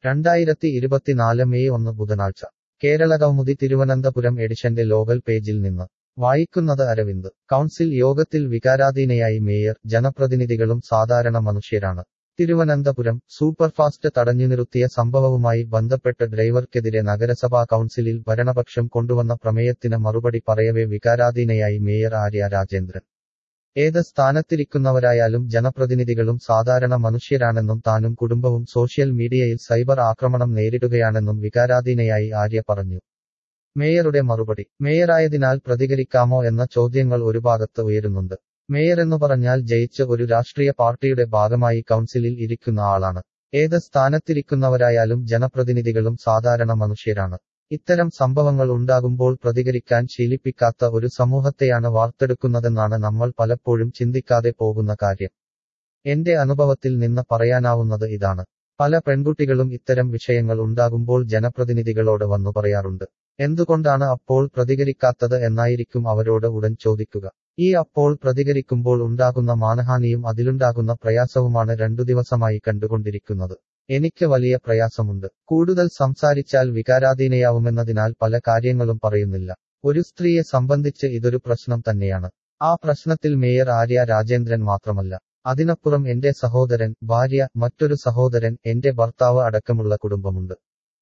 രണ്ടായിരത്തി ഇരുപത്തിനാല് മെയ് ഒന്ന് ബുധനാഴ്ച കേരളകൗമുദി തിരുവനന്തപുരം എഡിഷന്റെ ലോകൽ പേജിൽ നിന്ന് വായിക്കുന്നത് അരവിന്ദ് കൗൺസിൽ യോഗത്തിൽ വികാരാധീനയായി മേയർ ജനപ്രതിനിധികളും സാധാരണ മനുഷ്യരാണ് തിരുവനന്തപുരം സൂപ്പർഫാസ്റ്റ് തടഞ്ഞുനിർത്തിയ സംഭവവുമായി ബന്ധപ്പെട്ട് ഡ്രൈവർക്കെതിരെ നഗരസഭാ കൗൺസിലിൽ ഭരണപക്ഷം കൊണ്ടുവന്ന പ്രമേയത്തിന് മറുപടി പറയവേ വികാരാധീനയായി മേയർ ആര്യ രാജേന്ദ്രൻ ഏത് സ്ഥാനത്തിരിക്കുന്നവരായാലും ജനപ്രതിനിധികളും സാധാരണ മനുഷ്യരാണെന്നും താനും കുടുംബവും സോഷ്യൽ മീഡിയയിൽ സൈബർ ആക്രമണം നേരിടുകയാണെന്നും വികാരാധീനയായി ആര്യ പറഞ്ഞു മേയറുടെ മറുപടി മേയറായതിനാൽ പ്രതികരിക്കാമോ എന്ന ചോദ്യങ്ങൾ ഒരു ഭാഗത്ത് ഉയരുന്നുണ്ട് മേയറെന്നു പറഞ്ഞാൽ ജയിച്ച് ഒരു രാഷ്ട്രീയ പാർട്ടിയുടെ ഭാഗമായി കൗൺസിലിൽ ഇരിക്കുന്ന ആളാണ് ഏത് സ്ഥാനത്തിരിക്കുന്നവരായാലും ജനപ്രതിനിധികളും സാധാരണ മനുഷ്യരാണ് ഇത്തരം സംഭവങ്ങൾ ഉണ്ടാകുമ്പോൾ പ്രതികരിക്കാൻ ശീലിപ്പിക്കാത്ത ഒരു സമൂഹത്തെയാണ് വാർത്തെടുക്കുന്നതെന്നാണ് നമ്മൾ പലപ്പോഴും ചിന്തിക്കാതെ പോകുന്ന കാര്യം എന്റെ അനുഭവത്തിൽ നിന്ന് പറയാനാവുന്നത് ഇതാണ് പല പെൺകുട്ടികളും ഇത്തരം വിഷയങ്ങൾ ഉണ്ടാകുമ്പോൾ ജനപ്രതിനിധികളോട് വന്നു പറയാറുണ്ട് എന്തുകൊണ്ടാണ് അപ്പോൾ പ്രതികരിക്കാത്തത് എന്നായിരിക്കും അവരോട് ഉടൻ ചോദിക്കുക ഈ അപ്പോൾ പ്രതികരിക്കുമ്പോൾ ഉണ്ടാകുന്ന മാനഹാനിയും അതിലുണ്ടാകുന്ന പ്രയാസവുമാണ് രണ്ടു ദിവസമായി കണ്ടുകൊണ്ടിരിക്കുന്നത് എനിക്ക് വലിയ പ്രയാസമുണ്ട് കൂടുതൽ സംസാരിച്ചാൽ വികാരാധീനയാവുമെന്നതിനാൽ പല കാര്യങ്ങളും പറയുന്നില്ല ഒരു സ്ത്രീയെ സംബന്ധിച്ച് ഇതൊരു പ്രശ്നം തന്നെയാണ് ആ പ്രശ്നത്തിൽ മേയർ ആര്യ രാജേന്ദ്രൻ മാത്രമല്ല അതിനപ്പുറം എന്റെ സഹോദരൻ ഭാര്യ മറ്റൊരു സഹോദരൻ എന്റെ ഭർത്താവ് അടക്കമുള്ള കുടുംബമുണ്ട്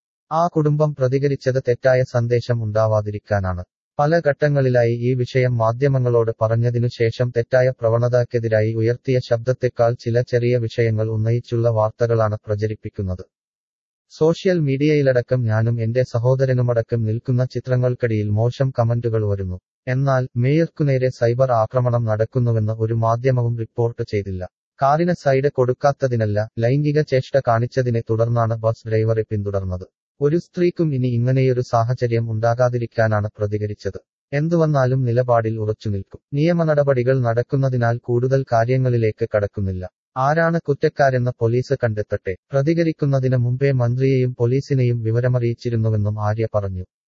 ആ കുടുംബം പ്രതികരിച്ചത് തെറ്റായ സന്ദേശം ഉണ്ടാവാതിരിക്കാനാണ് പല ഘട്ടങ്ങളിലായി ഈ വിഷയം മാധ്യമങ്ങളോട് പറഞ്ഞതിനു ശേഷം തെറ്റായ പ്രവണതയ്ക്കെതിരായി ഉയർത്തിയ ശബ്ദത്തെക്കാൾ ചില ചെറിയ വിഷയങ്ങൾ ഉന്നയിച്ചുള്ള വാർത്തകളാണ് പ്രചരിപ്പിക്കുന്നത് സോഷ്യൽ മീഡിയയിലടക്കം ഞാനും എന്റെ സഹോദരനുമടക്കം നിൽക്കുന്ന ചിത്രങ്ങൾക്കിടയിൽ മോശം കമന്റുകൾ വരുന്നു എന്നാൽ മേയർക്കുനേരെ സൈബർ ആക്രമണം നടക്കുന്നുവെന്ന് ഒരു മാധ്യമവും റിപ്പോർട്ട് ചെയ്തില്ല കാറിന് സൈഡ് കൊടുക്കാത്തതിനല്ല ലൈംഗിക ചേഷ്ട കാണിച്ചതിനെ തുടർന്നാണ് ബസ് ഡ്രൈവറെ പിന്തുടർന്നത് ഒരു സ്ത്രീക്കും ഇനി ഇങ്ങനെയൊരു സാഹചര്യം ഉണ്ടാകാതിരിക്കാനാണ് പ്രതികരിച്ചത് എന്തുവന്നാലും നിലപാടിൽ ഉറച്ചുനിൽക്കും നിയമ നടപടികൾ നടക്കുന്നതിനാൽ കൂടുതൽ കാര്യങ്ങളിലേക്ക് കടക്കുന്നില്ല ആരാണ് കുറ്റക്കാരെന്ന് പോലീസ് കണ്ടെത്തട്ടെ പ്രതികരിക്കുന്നതിന് മുമ്പേ മന്ത്രിയെയും പോലീസിനെയും വിവരമറിയിച്ചിരുന്നുവെന്നും ആര്യ പറഞ്ഞു